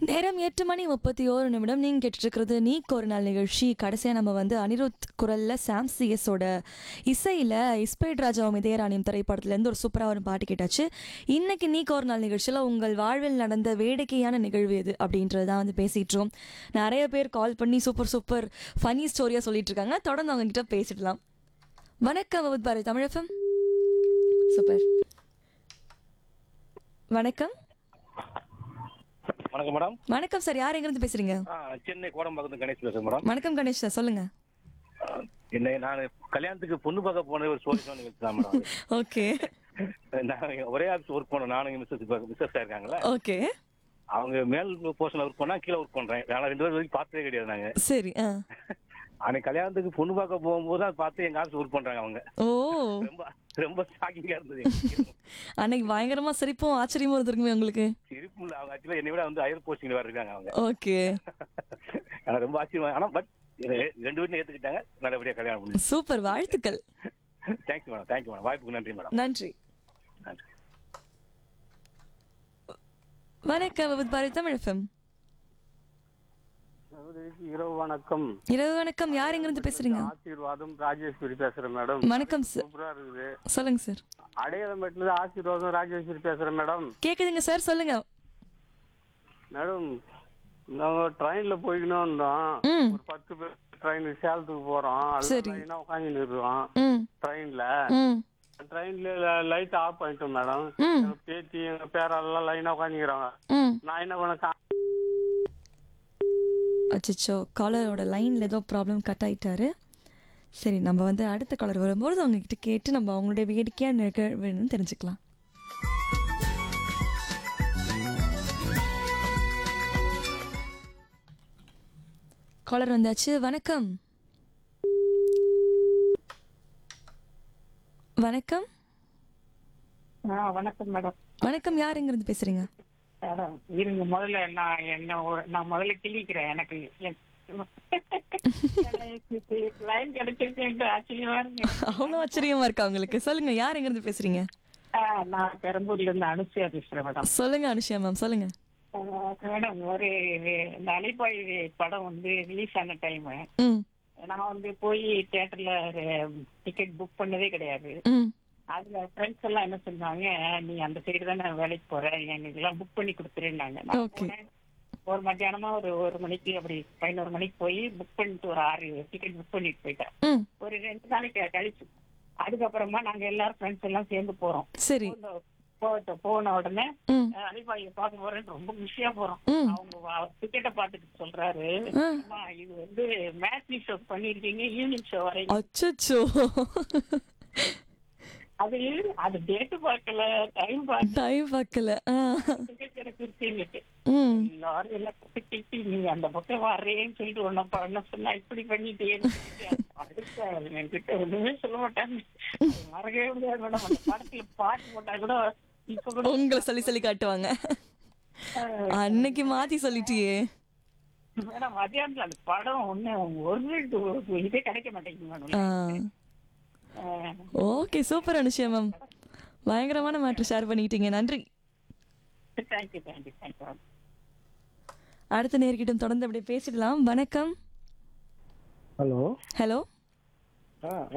நேரம் எட்டு மணி முப்பத்தி ஓரு நிமிடம் நீங்கள் கேட்டுட்ருக்கிறது நீக்கு ஒரு நாள் நிகழ்ச்சி கடைசியாக நம்ம வந்து அனிருத் குரலில் சாம் சிஎஸோட இசையில் இஸ்பைட் ராஜாவும் இதயராணியும் திரைப்படத்துலேருந்து ஒரு சூப்பராக ஒரு பாட்டு கேட்டாச்சு இன்னைக்கு நீக்கு ஒரு நாள் நிகழ்ச்சியில் உங்கள் வாழ்வில் நடந்த வேடிக்கையான நிகழ்வு எது அப்படின்றது தான் வந்து பேசிகிட்ருக்கோம் நிறைய பேர் கால் பண்ணி சூப்பர் சூப்பர் ஃபனி ஸ்டோரியாக சொல்லிட்டு இருக்காங்க தொடர்ந்து அவங்க கிட்ட பேசிடலாம் வணக்கம் வகுத் பாரதி தமிழகம் சூப்பர் வணக்கம் வணக்கம் மேடம் வணக்கம் சார் யார் எங்கேருந்து பேசுறீங்க ஆ, சென்னை கோடம்பாக்கத்து கணேஷ் பேசுறேன் மேடம் வணக்கம் கணேஷ் சார் சொல்லுங்க என்ன நான் கல்யாணத்துக்கு பொண்ணு பார்க்க போன ஒரு ஸ்டோரி சொன்ன நிகழ்ச்சி தான் மேடம் ஓகே நான் ஒரே ஆஃபீஸ் ஒர்க் பண்ணோம் நானும் மிஸ்ஸஸ் மிஸ்ஸஸ் இருக்காங்களே ஓகே அவங்க மேல் போர்ஷன் ஒர்க் பண்ணா கீழே ஒர்க் பண்றேன் நான் ரெண்டு பேரும் வரைக்கும் பார்த்ததே கிடையாது நாங்க சரி ஆ அன்னைக்கு கல்யாணத்துக்கு பொண்ணு பார்க்க போகும்போது தான் பார்த்து எங்க ஆஃபீஸ் ஒர்க் பண்றாங்க அவங்க ஓ ரொம்ப ரொம்ப ஷாக்கிங்கா இருந்தது எனக்கு. அன்னைக்கு பயங்கரமா சிரிப்பும் ஆச்சரியமும் இருந்திருக்குமே உங்களுக்கு சிரிப்பு இல்ல அவங்க ஆக்சுவலா என்னை விட வந்து ஹையர் போஸ்டிங் வேற இருக்காங்க அவங்க ஓகே எனக்கு ரொம்ப ஆச்சரியமா ஆனா பட் ரெண்டு பேரும் ஏத்துக்கிட்டாங்க நல்லபடியா கல்யாணம் பண்ணி சூப்பர் வாழ்த்துக்கள் தேங்க்ஸ் மேடம் தேங்க்யூ மேடம் வாய்ப்புக்கு நன்றி மேடம் நன்றி நன்றி வணக்கம் வித் பாரதி தமிழ் எஃப்எம் சகோதரிக்கு இரவு வணக்கம் இரவு வணக்கம் யார் எங்கிருந்து பேசுறீங்க ஆசீர்வாதம் ராஜேஸ்வரி பேசுறேன் மேடம் வணக்கம் சார் சூப்பரா இருக்குது சொல்லுங்க சார் அடையாளமேட்டுல இருந்து ஆசீர்வாதம் ராஜேஸ்வரி பேசுறேன் மேடம் கேக்குதுங்க சார் சொல்லுங்க மேடம் நாங்க ட்ரெயின்ல போய்க்கணும் இருந்தோம் ம் ஒரு பத்து பேர் ட்ரெயின் சேலத்துக்கு போறோம் சரி. லைனா உட்காந்து இருக்கோம் ம் ட்ரெயின்ல ம் ட்ரெயின்ல லைட் ஆஃப் பண்ணிட்டோம் மேடம் ம் எங்க பேத்தி எங்க பேரெல்லாம் லைனா உட்காந்துக்கிறாங்க ம் நான் என்ன பண்ண கா- அச்சோ காலரோட லைனில் ஏதோ ப்ராப்ளம் கட் ஆயிட்டாரு சரி நம்ம வந்து அடுத்த காலர் வரும்போது அவங்க கிட்ட கேட்டு நம்ம அவங்களுடைய வேடிக்கையான நிகழ்வுன்னு தெரிஞ்சுக்கலாம் காலர் வந்தாச்சு வணக்கம் வணக்கம் ஆ வணக்கம் மேடம் வணக்கம் யார் எங்கிருந்து பேசுறீங்க மேடம் இருங்க முதல்ல நான் என்ன ஒரு- நான் முதல்ல கிள்ளிக்கிறேன் எனக்கு லைன் கிடைச்சிருக்கு ஆச்சரியமா இருக்கு அவ்வளோ ஆச்சரியமா இருக்கா உங்களுக்கு சொல்லுங்க யார் எங்கிருந்து பேசுறீங்க ஆ, நான் பெரம்பூர்ல இருந்து அனுசியா பேசுறேன் மேடம் சொல்லுங்க அனுஷியா மேம் சொல்லுங்க ஆ, மேடம் ஒரு இந்த அலைப்பாய் படம் வந்து ரிலீஸ் ஆன டைம் ம் நான் வந்து போய் தியேட்டர்ல டிக்கெட் புக் பண்ணதே கிடையாது ம் அதுல ஃப்ரெண்ட்ஸ் எல்லாம் என்ன சொன்னாங்க நீ அந்த சைடு தானே வேலைக்கு போற எனக்கு எல்லாம் புக் பண்ணி கொடுத்துருந்தாங்க நான் Okay. போனேன். ஒரு மத்தியானமா ஒரு ஒரு மணிக்கு அப்படி பதினோரு மணிக்கு போய் புக் பண்ணிட்டு ஒரு ஆறு டிக்கெட் புக் பண்ணிட்டு போயிட்டேன் ம் ஒரு ரெண்டு நாளைக்கு கழிச்சு அதுக்கப்புறமா நாங்க எல்லாரும் ஃப்ரெண்ட்ஸ் எல்லாம் சேர்ந்து போறோம் சரி போன- போட்ட- போன உடனே ம் அலிபாயை பார்க்க போறேன்னு ரொம்ப குஷியா போறோம் ம். அவங்க டிக்கெட்டை பார்த்துட்டு சொல்றாரு ஆ. அம்மா, இது வந்து மேட்னி ஷோ பண்ணிருக்கீங்க ஈவினிங் ஷோ வரை அச்சச்சோ அது அது டேட்டு பார்க்கல டைம் பார்க்கல டைம் பார்க்கல ஆ டிக்கெட் எனக்கு இருக்குன்னுட்டு ம் எல்லாரும் எல்லாம் திட்டி நீ அந்த பக்கம் வர்றேன்னு சொல்லிட்டு ஒன்ன பண்ண சொன்னா இப்படி பண்ணிட்டே அடுத்த என்கிட்ட ஒண்ணுமே சொல்ல மாட்டாங்க அது மறக்கவே முடியாது மேடம் அந்த படத்துல பாட்டு போட்டா கூட இப்ப கூட உங்களை சொல்லி சொல்லி காட்டுவாங்க அன்னைக்கு மாத்தி சொல்லிட்டியே மேடம் மதியானத்துல அந்த படம் ஒண்ணு ஒரு ஒரு இதே கிடைக்க மாட்டேங்குது ஆ madam okay super Anushiya ma'am பயங்கரமான மேட்ரு ஷேர் பண்ணிக்கிட்டீங்க நன்றி தேங்க்யூ தேங்க்யூ தேங்க்யூ அடுத்த நேர்கிட்டும் தொடர்ந்து அப்படியே பேசிடலாம் வணக்கம் ஹலோ ஹலோ ஆ